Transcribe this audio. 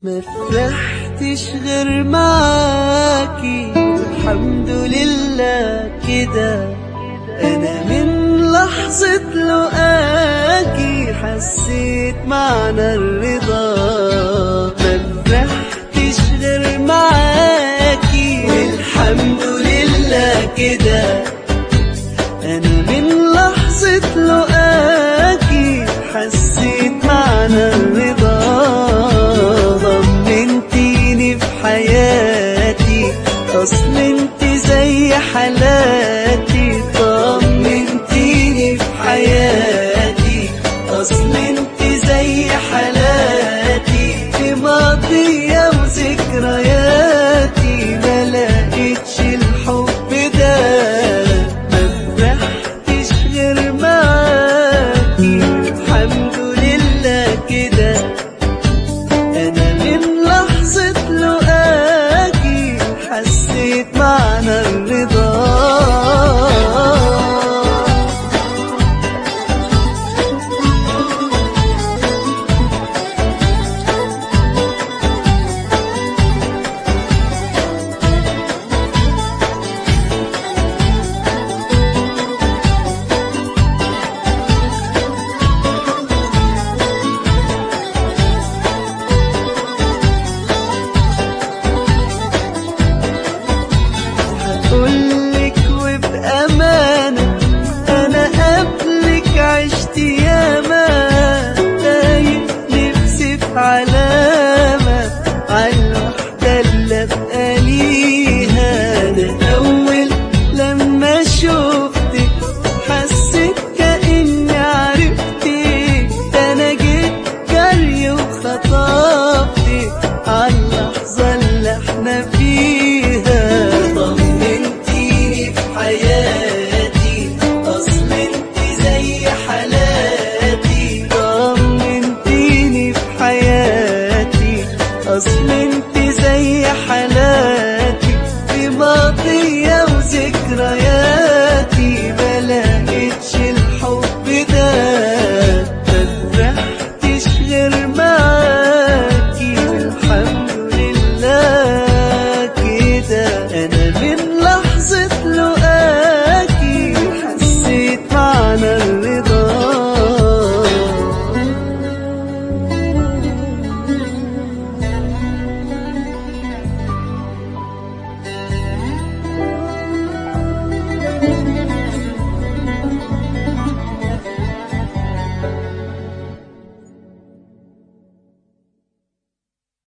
ما فرحتش غير معاكي الحمد لله كده انا من لحظة لقاكي حسيت معنى الرضا ما فرحتش غير معاكي الحمد لله كده انا من لحظة لقاكي حسيت معنى الرضا طمنتيني في حياتي اصل انت زي حالاتي طمنتيني في حياتي اصل انت زي حالاتي في ماضية وذكرياتي ما لقيتش الحب ده ما فرحتش غير معاكي الحمد لله كده انا من لحظة لقاكي حسيت معنى الرضا هقولك وبأمانة أنا قبلك عشت ياما دايب نفسي في علامة عالوحدة اللي أبقى ليها أنا أول لما شفتك حسيت كأني عرفتك ده أنا جيت جري وخطفتك عاللحظة اللي احنا فيها طمنتيني في حياتي اصل انت زي حالاتي طمنتيني في حياتي اصل انت زي حالاتي